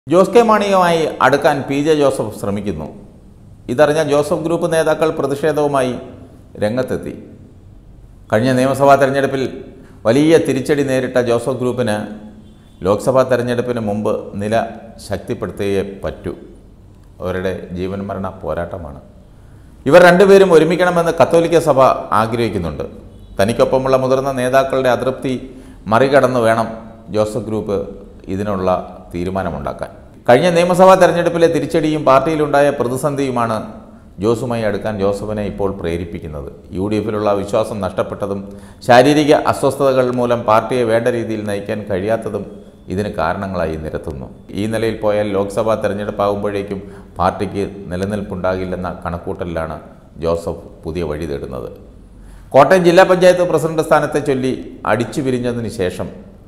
Jose K മാണിയുമായി അടുക്കാൻ P J Joseph ശ്രമിക്കുന്നു ഇതറിഞ്ഞ ജോസഫ് ഗ്രൂപ്പ് നേതാക്കൾ പ്രതിഷേധവുമായി രംഗത്തെത്തി കഴിഞ്ഞ നിയമസഭാ തെരഞ്ഞെടുപ്പിൽ വലിയ തിരിച്ചടി നേരിട്ട ജോസഫ് ഗ്രൂപ്പിന് ലോക്സഭാ തെരഞ്ഞെടുപ്പിന് മുമ്പ് നില ശക്തിപ്പെടുത്തിയേ പറ്റൂ അവരുടെ ജീവൻ മരണ പോരാട്ടമാണ് ഇവർ രണ്ടുപേരും ഒരുമിക്കണമെന്ന് കത്തോലിക്ക സഭ ആഗ്രഹിക്കുന്നുണ്ട് തനിക്കൊപ്പമുള്ള മുതിർന്ന നേതാക്കളുടെ അതൃപ്തി മറികടന്ന് വേണം ജോസഫ് ഗ്രൂപ്പ് ഇതിനുള്ള തീരുമാനമുണ്ടാക്കാൻ കഴിഞ്ഞ നിയമസഭാ തെരഞ്ഞെടുപ്പിലെ തിരിച്ചടിയും പാർട്ടിയിലുണ്ടായ പ്രതിസന്ധിയുമാണ് ജോസുമായി അടുക്കാൻ ജോസഫിനെ ഇപ്പോൾ പ്രേരിപ്പിക്കുന്നത് യു ഡി എഫിലുള്ള വിശ്വാസം നഷ്ടപ്പെട്ടതും ശാരീരിക അസ്വസ്ഥതകൾ മൂലം പാർട്ടിയെ വേണ്ട രീതിയിൽ നയിക്കാൻ കഴിയാത്തതും ഇതിന് കാരണങ്ങളായി നിരത്തുന്നു ഈ നിലയിൽ പോയാൽ ലോക്സഭാ തെരഞ്ഞെടുപ്പാകുമ്പോഴേക്കും പാർട്ടിക്ക് നിലനിൽപ്പുണ്ടാകില്ലെന്ന കണക്കൂട്ടലിലാണ് ജോസഫ് പുതിയ വഴി തേടുന്നത് കോട്ടയം ജില്ലാ പഞ്ചായത്ത് പ്രസിഡന്റ് സ്ഥാനത്തെ ചൊല്ലി അടിച്ചു പിരിഞ്ഞതിന് ശേഷം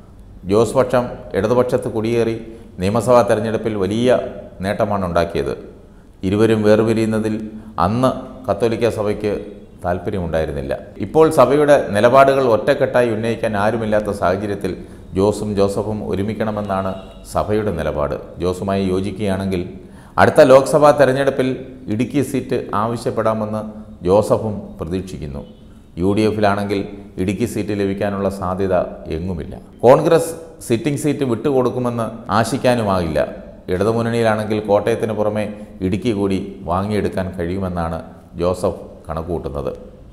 ജോസ് പക്ഷം ഇടതുപക്ഷത്ത് കുടിയേറി നിയമസഭാ തെരഞ്ഞെടുപ്പിൽ വലിയ നേട്ടമാണ് ഉണ്ടാക്കിയത് ഇരുവരും വേർപിരിയുന്നതിൽ അന്ന് കത്തോലിക്ക സഭയ്ക്ക് താല്പര്യമുണ്ടായിരുന്നില്ല ഇപ്പോൾ സഭയുടെ നിലപാടുകൾ ഒറ്റക്കെട്ടായി ഉന്നയിക്കാൻ ആരുമില്ലാത്ത സാഹചര്യത്തിൽ ജോസും ജോസഫും ഒരുമിക്കണമെന്നാണ് സഭയുടെ നിലപാട് ജോസുമായി യോജിക്കുകയാണെങ്കിൽ അടുത്ത ലോക്സഭാ തെരഞ്ഞെടുപ്പിൽ ഇടുക്കി സീറ്റ് ആവശ്യപ്പെടാമെന്ന് ജോസഫും പ്രതീക്ഷിക്കുന്നു യു ഡി എഫിലാണെങ്കിൽ ഇടുക്കി സീറ്റ് ലഭിക്കാനുള്ള സാധ്യത എങ്ങുമില്ല കോൺഗ്രസ് സിറ്റിംഗ് സീറ്റ് വിട്ടുകൊടുക്കുമെന്ന് ആശിക്കാനുമാകില്ല ഇടതുമുന്നണിയിലാണെങ്കിൽ കോട്ടയത്തിന് പുറമെ ഇടുക്കി കൂടി വാങ്ങിയെടുക്കാൻ കഴിയുമെന്നാണ് ജോസഫ് കണക്കുകൂട്ടുന്നത്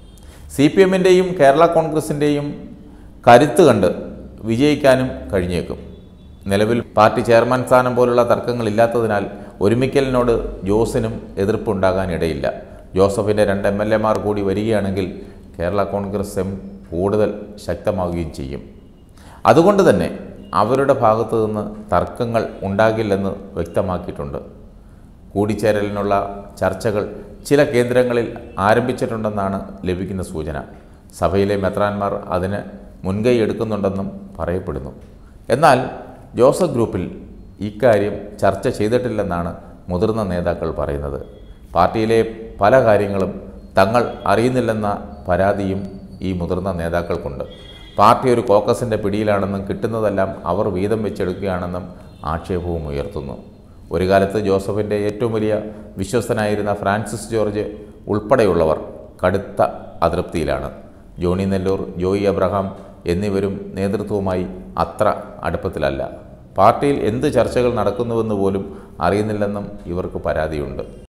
സി പി എമ്മിൻ്റെയും കേരള കോൺഗ്രസിൻ്റെയും കരുത്ത് കണ്ട് വിജയിക്കാനും കഴിഞ്ഞേക്കും നിലവിൽ പാർട്ടി ചെയർമാൻ സ്ഥാനം പോലുള്ള തർക്കങ്ങളില്ലാത്തതിനാൽ ഒരുമിക്കലിനോട് ജോസിനും എതിർപ്പുണ്ടാകാനിടയില്ല ജോസഫിൻ്റെ രണ്ട് എം എൽ എമാർ കൂടി വരികയാണെങ്കിൽ കേരള കോൺഗ്രസ് എം കൂടുതൽ ശക്തമാവുകയും ചെയ്യും അതുകൊണ്ട് തന്നെ അവരുടെ ഭാഗത്തു നിന്ന് തർക്കങ്ങൾ ഉണ്ടാകില്ലെന്ന് വ്യക്തമാക്കിയിട്ടുണ്ട് കൂടിച്ചേരലിനുള്ള ചർച്ചകൾ ചില കേന്ദ്രങ്ങളിൽ ആരംഭിച്ചിട്ടുണ്ടെന്നാണ് ലഭിക്കുന്ന സൂചന സഭയിലെ മെത്രാന്മാർ അതിന് മുൻകൈ എടുക്കുന്നുണ്ടെന്നും പറയപ്പെടുന്നു എന്നാൽ ജോസഫ് ഗ്രൂപ്പിൽ ഇക്കാര്യം ചർച്ച ചെയ്തിട്ടില്ലെന്നാണ് മുതിർന്ന നേതാക്കൾ പറയുന്നത് പാർട്ടിയിലെ പല കാര്യങ്ങളും തങ്ങൾ അറിയുന്നില്ലെന്ന പരാതിയും ഈ മുതിർന്ന നേതാക്കൾക്കുണ്ട് പാർട്ടി ഒരു കോക്കസിൻ്റെ പിടിയിലാണെന്നും കിട്ടുന്നതെല്ലാം അവർ വീതം വെച്ചെടുക്കുകയാണെന്നും ആക്ഷേപവും ഉയർത്തുന്നു ഒരു കാലത്ത് ജോസഫിൻ്റെ ഏറ്റവും വലിയ വിശ്വസ്തനായിരുന്ന ഫ്രാൻസിസ് ജോർജ് ഉൾപ്പെടെയുള്ളവർ കടുത്ത അതൃപ്തിയിലാണ് ജോണി നെല്ലൂർ ജോയി അബ്രഹാം എന്നിവരും നേതൃത്വവുമായി അത്ര അടുപ്പത്തിലല്ല പാർട്ടിയിൽ എന്ത് ചർച്ചകൾ നടക്കുന്നുവെന്ന് പോലും അറിയുന്നില്ലെന്നും ഇവർക്ക് പരാതിയുണ്ട്